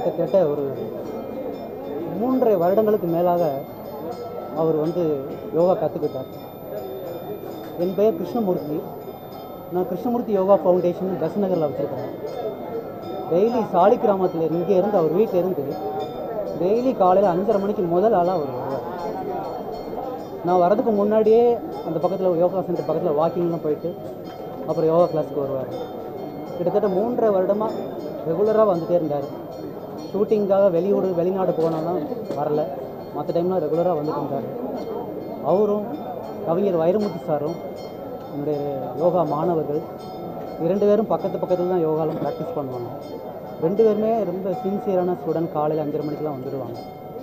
கிட்டத்தட்ட ஒரு மூன்றரை வருடங்களுக்கு மேலாக அவர் வந்து யோகா கற்றுக்கிட்டார் என் பெயர் கிருஷ்ணமூர்த்தி நான் கிருஷ்ணமூர்த்தி யோகா ஃபவுண்டேஷன் தசநகரில் வச்சுருக்கேன் டெய்லி சாலி கிராமத்தில் இங்கே இருந்து அவர் வீட்டில் இருந்து டெய்லி காலையில் அஞ்சரை மணிக்கு முதல் ஆளாக அவர் வருவார் நான் வரதுக்கு முன்னாடியே அந்த பக்கத்தில் யோகா சென்டர் பக்கத்தில் வாக்கிங்லாம் போயிட்டு அப்புறம் யோகா கிளாஸ்க்கு வருவார் கிட்டத்தட்ட மூன்றரை வருடமாக ரெகுலராக வந்துட்டே இருந்தார் ஷூட்டிங்காக வெளியூர் வெளிநாடு போனாலும் வரல மற்ற டைம்லாம் ரெகுலராக வந்துட்டு இருந்தார் அவரும் கவிஞர் வைரமுத்து சாரும் என்னுடைய யோகா மாணவர்கள் இரண்டு பேரும் பக்கத்து பக்கத்தில் தான் யோகாலாம் ப்ராக்டிஸ் பண்ணுவாங்க ரெண்டு பேருமே ரொம்ப சின்சியரான ஸ்டூடெண்ட் காலையில் அஞ்சரை மணிக்கெலாம் வந்துடுவாங்க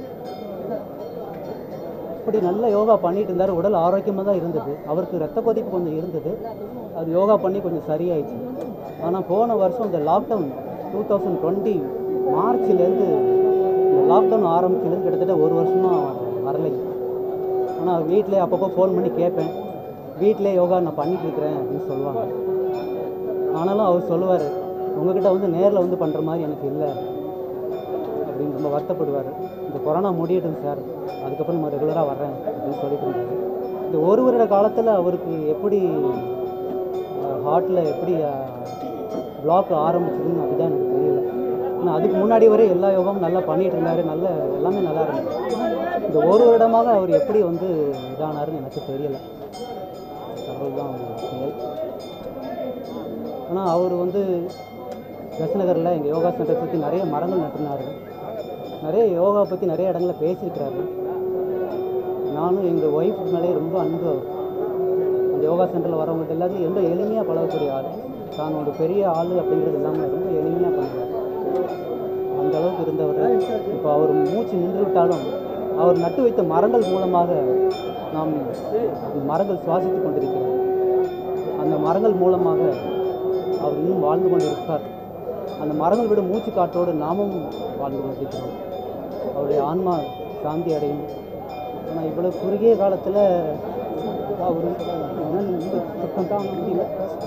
இப்படி நல்ல யோகா பண்ணிட்டு இருந்தார் உடல் ஆரோக்கியமாக தான் இருந்தது அவருக்கு ரத்த கொதிப்பு கொஞ்சம் இருந்தது அது யோகா பண்ணி கொஞ்சம் சரியாயிடுச்சு ஆனால் போன வருஷம் இந்த லாக்டவுன் டூ தௌசண்ட் டுவெண்ட்டி மார்ச்லேருந்து இந்த லாக்டவுன் ஆரம்பிச்சிலேருந்து கிட்டத்தட்ட ஒரு வருஷமாக வரலை ஆனால் வீட்டிலே அப்பப்போ ஃபோன் பண்ணி கேட்பேன் வீட்டிலே யோகா நான் பண்ணிட்டு இருக்கிறேன் அப்படின்னு சொல்லுவாங்க ஆனாலும் அவர் சொல்லுவார் உங்ககிட்ட வந்து நேரில் வந்து பண்ணுற மாதிரி எனக்கு இல்லை அப்படின்னு ரொம்ப வருத்தப்படுவார் இந்த கொரோனா முடியட்டும் சார் அதுக்கப்புறம் நம்ம ரெகுலராக வர்றேன் அப்படின்னு சொல்லிட்டு இருந்தாரு இந்த ஒரு வருட காலத்தில் அவருக்கு எப்படி ஹார்ட்டில் எப்படி பிளாக் ஆரம்பிச்சதுன்னு அதுதான் எனக்கு தெரியல ஆனால் அதுக்கு முன்னாடி வரை எல்லா யோகாவும் நல்லா பண்ணிட்டு இருந்தார் நல்ல எல்லாமே நல்லா இருந்தது இந்த ஒரு வருடமாக அவர் எப்படி வந்து இதானாருன்னு எனக்கு தெரியல கடவுள் தான் மேல் ஆனால் அவர் வந்து தசநகரில் எங்கள் யோகா சென்டர் சுற்றி நிறைய மரங்கள் நட்டுனாரு நிறைய யோகா பற்றி நிறைய இடங்களில் பேசியிருக்கிறாரு நானும் எங்கள் ஒய்ஃப் மேலே ரொம்ப அன்பு அவர் அந்த யோகா சென்டரில் வரவங்கள்ட்ட எல்லாத்தையும் ரொம்ப எளிமையாக பழகக்கூடிய ஆள் தான் ஒரு பெரிய ஆள் அப்படின்றது இல்லாமல் ரொம்ப எளிமையாக பண்ணுவார் அந்த அளவுக்கு இருந்தவர் இப்போ அவர் மூச்சு நின்று விட்டாலும் அவர் நட்டு வைத்த மரங்கள் மூலமாக நாம் அந்த மரங்கள் சுவாசித்து கொண்டிருக்கிறோம் அந்த மரங்கள் மூலமாக அவர் இன்னும் வாழ்ந்து கொண்டிருப்பார் அந்த மரங்கள் விட மூச்சு காற்றோடு நாமும் வாழ்ந்து கொண்டிருக்கிறோம் அவருடைய ஆன்மா சாந்தி அடையும் ஆனால் இவ்வளோ குறுகிய காலத்தில் அவர் என்னால் இந்த துக்கம் தான் முடியல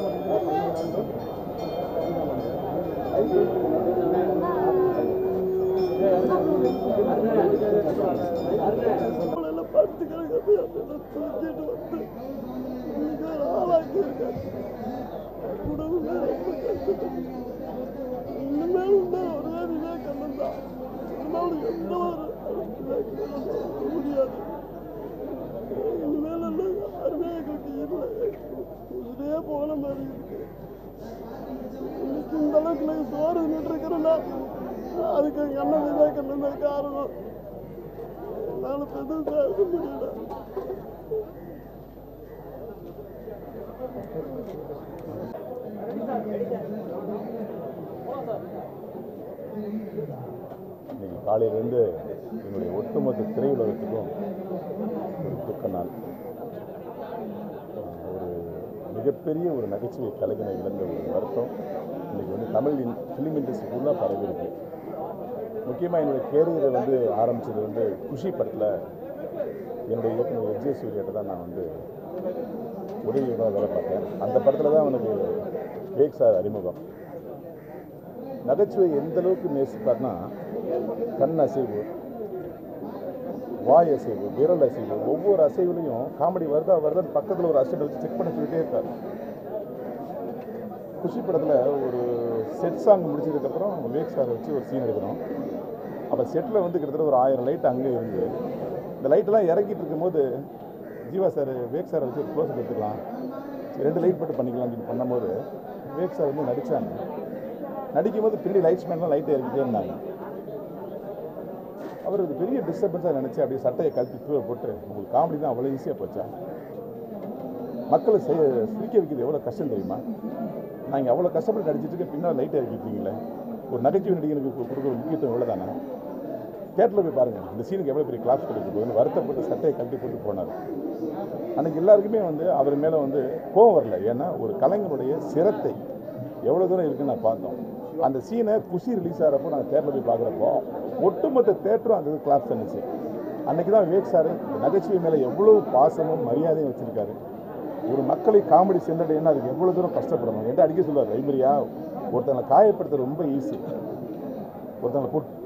அவளை படுத்து கிடக்கிறது அதை தூக்கிட்டு வந்து இன்னைக்கு ஒரு ஆளாக்கி இருக்காரு குடும்பமே ரொம்ப கஷ்டப்பட்டு இனிமேல் தான் ஒரே விவேகானந்த் தான் இருந்தாலும் எந்த ஒரு விவேகானந்தம் சொல்ல முடியாது இனிமேல் எல்லாம் யாருமே எங்களுக்கு இல்லை உயிரே போன மாதிரி இருக்கு இன்னைக்கு இந்த அளவுக்கு நாங்கள் சோறு நின்றுருக்கிறோன்னா அதுக்கு எங்கள் அண்ணன் விவேகானந்த காரணம் என்னால் எதுவும் பேச முடியல இன்னைக்கு காலையிலேருந்து என்னுடைய ஒட்டுமொத்த திரையுலகத்துக்கும் ஒரு துக்க நாள் ஒரு மிகப்பெரிய ஒரு நகைச்சுவை கலைஞனை இழந்த ஒரு வருத்தம் இன்னைக்கு வந்து தமிழ் இன் ஃபிலிம் இண்டஸ்ட்ரி ஃபுல்லாக பரவி இருக்கு முக்கியமாக என்னுடைய கேரியரை வந்து ஆரம்பித்தது வந்து குஷி படத்தில் என்னுடைய இயக்குனர் எஜே சூர்யாட்ட தான் நான் வந்து உதவி வேலை பார்த்தேன் அந்த படத்தில் தான் எனக்கு வேக் சார் அறிமுகம் நகைச்சுவை எந்த அளவுக்கு நேசிப்பார்னா கண் அசைவு வாய் அசைவு விரல் அசைவு ஒவ்வொரு அசைவுலையும் காமெடி வருதா வருதான்னு பக்கத்தில் ஒரு அசிஸ்டன்ட் வச்சு செக் பண்ணி சொல்லிட்டே இருக்கார் குஷி படத்தில் ஒரு செட் சாங் முடிச்சதுக்கப்புறம் விவேக் சார் வச்சு ஒரு சீன் எடுக்கிறோம் அப்போ செட்டில் வந்து கிட்டத்தட்ட ஒரு ஆயிரம் லைட் அங்கே இருந்து இந்த லைட்டெல்லாம் இறக்கிட்டு இருக்கும்போது ஜீவா சார் விவேக் சாரை வச்சு ஒரு க்ளோஸ் எடுத்துக்கலாம் ரெண்டு லைட் மட்டும் பண்ணிக்கலாம்னு சொல்லி பண்ணும்போது விவேக் சார் வந்து நடித்தாங்க நடிக்கும்போது பின்னாடி லைட்ஸ் மேன்லாம் லைட் இறக்கிட்டே இருந்தாங்க அவர் இது பெரிய டிஸ்டர்பன்ஸாக நினச்சி அப்படியே சட்டையை கழட்டி கீழே போட்டு உங்களுக்கு காமெடி தான் அவ்வளோ ஈஸியாக போச்சா மக்களை செய்ய சிரிக்க வைக்கிறது எவ்வளோ கஷ்டம் தெரியுமா நான் இங்கே அவ்வளோ கஷ்டப்பட்டு நடிச்சிட்டு இருக்க பின்னால் லைட் இறக்கிட்டீங்களே ஒரு நகைச்சுவை நடிகனுக்கு கு- கொடுக்குற முக்கியத்துவம் எவ்வளோ தானே தேட்டரில் போய் பாருங்கள் இந்த சீனுக்கு எவ்வளோ பெரிய கிளாஸ் கொடுக்குறது வருத்தப்பட்டு சட்டையை கழட்டி போட்டு போனார் அன்னைக்கு எல்லாருக்குமே வந்து அவர் மேலே வந்து கோவம் வரல ஏன்னா ஒரு கலைஞருடைய சிரத்தை எவ்வளோ தூரம் இருக்குன்னு நான் பார்த்தோம் அந்த சீனை குஷி ரிலீஸ் ஆகிறப்போ நாங்கள் தேட்டரில் போய் பார்க்குறப்போ ஒட்டுமொத்த தேட்டரும் அந்த கிளாஸ் பண்ணுச்சு அன்னைக்கு தான் விவேக் சார் நகைச்சுவை மேலே எவ்வளோ பாசமும் மரியாதையும் வச்சுருக்காரு ஒரு மக்களை காமெடி சென்றடையினா அதுக்கு எவ்வளோ தூரம் கஷ்டப்படணும் என்கிட்ட அடிக்க சொல்லுவார் லைப்ரரியா ஒருத்தங்களை காயப்படுத்த ரொம்ப ஈஸி ஒருத்தங்களை போட்டு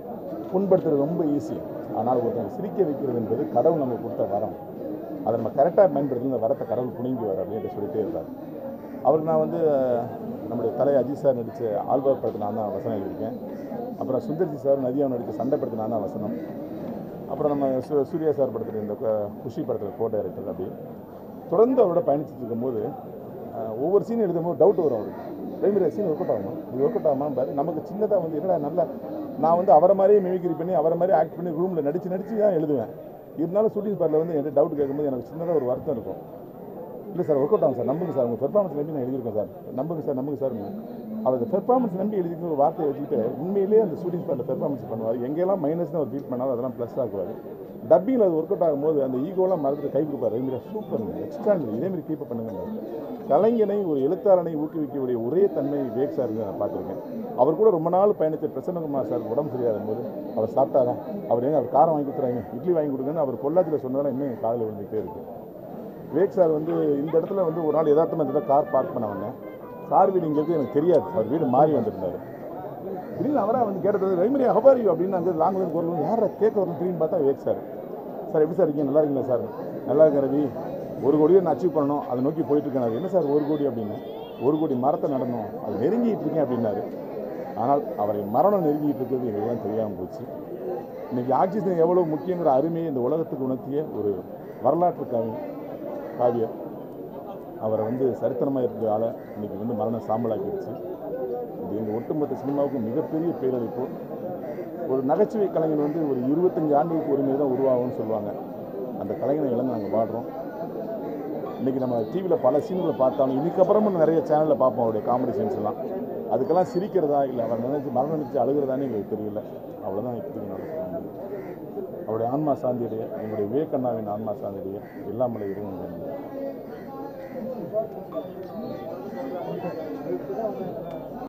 புண்படுத்துறது ரொம்ப ஈஸி ஆனால் ஒருத்தங்க சிரிக்க வைக்கிறது என்பது கடவுள் நமக்கு கொடுத்த வரம் அதை நம்ம கரெக்டாக பயன்படுத்தி இந்த வரத்தை கடவுள் புனிங்குவார் அப்படின்ட்டு சொல்லிட்டே இருந்தார் அவருக்கு நான் வந்து அஹ், நம்முடைய தலை அஜித் சார் நடித்த ஆல்பர் படத்தில் நான் தான் வசனம் எழுதியிருக்கேன் அப்புறம் சுந்தர்ஜி சார் நதியா நடித்த சண்டை படத்தில் நான் தான் வசனம் அப்புறம் நம்ம சு- சூர்யா சார் படத்தில் இந்த க- குஷி படத்தில் கோ டைரக்டர் அப்படி தொடர்ந்து அவரோட பயணிச்சுட்டு இருக்கும்போது அஹ், ஒவ்வொரு சீன் எழுதும்போது டவுட் வரும் அவருக்கு பிரைமரி சீன் ஒர்க் அவுட் ஆகுமா இது ஒர்க் அவுட் ஆகுமா பாரு நமக்கு சின்னதாக வந்து என்னடா நல்லா நான் வந்து அவரை மாதிரியே மிமிக்ரி பண்ணி அவரை மாதிரி ஆக்ட் பண்ணி ரூமில் நடிச்சு நடிச்சு தான் எழுதுவேன் இருந்தாலும் ஷூட்டிங் ஸ்பாட்டில் வந்து என்கிட்ட டவுட் கேட்கும்போது எனக்கு சின்னதாக ஒரு வருத்தம் இருக்கும் இல்லை சார் ஒர்க் அவுட் ஆகும் சார் நம்புங்க சார் உங்கள் பெர்ஃபார்மன்ஸ் நம்பி நான் எழுதியிருக்கேன் சார் நம்புங்க சார் நம்புங்க சார் அவர் அந்த பெர்ஃபார்மன்ஸ் நம்பி எழுதிக்கிற ஒரு வார்த்தையை வச்சுக்கிட்டு உண்மையிலேயே அந்த ஷூட்டிங் ஸ்பாட்டில் பெர்ஃபார்மன்ஸ் பண்ணுவார் எங்கெல்லாம் மைனஸ்னு அவர் ஃபீல் பண்ணாலும் அதெல்லாம் ப்ளஸ் ஆக்குவார் டப்பிங்கில் அது ஒர்க் அவுட் ஆகும்போது அந்த ஈகோலாம் மறந்துட்டு கை கொடுப்பார் இதுமாரி சூப்பருங்க எக்ஸ்ட்ராங்க இதேமாரி கீப் பண்ணுங்க கலைஞனை ஒரு எழுத்தாளனை ஊக்குவிக்கக்கூடிய ஒரே தன்மை விவேக் சார் நான் பார்த்துருக்கேன் அவர் கூட ரொம்ப நாள் பயணித்த பிரசன்னகுமார் சார் உடம்பு சரியாத போது அவர் சாப்பிட்டாரா அவர் எங்க அவர் காரம் வாங்கி கொடுத்துறாங்க இட்லி வாங்கி கொடுங்கன்னு அவர் பொள்ளாச்சியில் சொன்னதெல்லாம் இன்னும் என் காதில் விழுந்துகிட்டே இருக்கு விவேக் சார் வந்து இந்த இடத்துல வந்து ஒரு நாள் யதார்த்தமாக இந்த இடத்துல கார் பார்க் பண்ண வந்தேன் சார் வீடு இங்கே இருக்கு எனக்கு தெரியாது அவர் வீடு மாறி வந்திருந்தாரு திடீர்னு அவராக வந்து கேட்டது ரைமரி ஹபாரி அப்படின்னு அங்கே லாங்குவேஜ் குரல் யாரை கேட்க வரணும் திடீர்னு பார்த்தா விவேக் சார் சார் எப்படி சார் இருக்கீங்க நல்லா இருக்கீங்களா சார் நல்லா இருக்கேன் ரவி ஒரு கோடியை நான் அச்சீவ் பண்ணணும் அதை நோக்கி போயிட்டு இருக்கேன் நான். என்ன சார் ஒரு கோடி அப்படின்னு ஒரு கோடி மரத்தை நடணும் அது நெருங்கிட்டு இருக்கேன் அப்படின்னாரு ஆனால் அவரை மரணம் நெருங்கிட்டு இருக்கிறது எங்களுக்குலாம் தெரியாமல் போச்சு இன்னைக்கு ஆக்சிஜன் எவ்வளோ முக்கியங்கிற அருமையை இந்த உலகத்துக்கு உணர்த்திய ஒரு வரலாற்று காவி காவியர் அவரை வந்து சரித்திரமாக இருக்கிற ஆளை இன்னைக்கு வந்து மரண சாம்பலாக்கிடுச்சு இது எங்கள் ஒட்டுமொத்த சினிமாவுக்கும் மிகப்பெரிய பேரழிப்பு ஒரு நகைச்சுவை கலைஞன் வந்து ஒரு இருபத்தஞ்சு ஆண்டுகளுக்கு ஒரு தான் உருவாகும்னு சொல்லுவாங்க அந்த கலைஞனை இழந்து நாங்கள் வாடுறோம் இன்றைக்கி நம்ம டிவியில் பல சீன்களை பார்த்தாலும் இதுக்கப்புறமும் நிறைய சேனலில் பார்ப்போம் அவருடைய காமெடி சீன்ஸ் எல்லாம் அதுக்கெல்லாம் சிரிக்கிறதா இல்லை அவர் நினைச்சு மரணம் நினைச்சு அழுகிறதான்னு எங்களுக்கு தெரியல அவ்வளோதான் இப்போதைக்கு நான் சொல்ல முடியும் அவருடைய ஆன்மா சாந்தியுடைய எங்களுடைய விவேகண்ணாவின் ஆன்மா சாந்தியுடைய எல்லாமலை இறைவன் வேணும்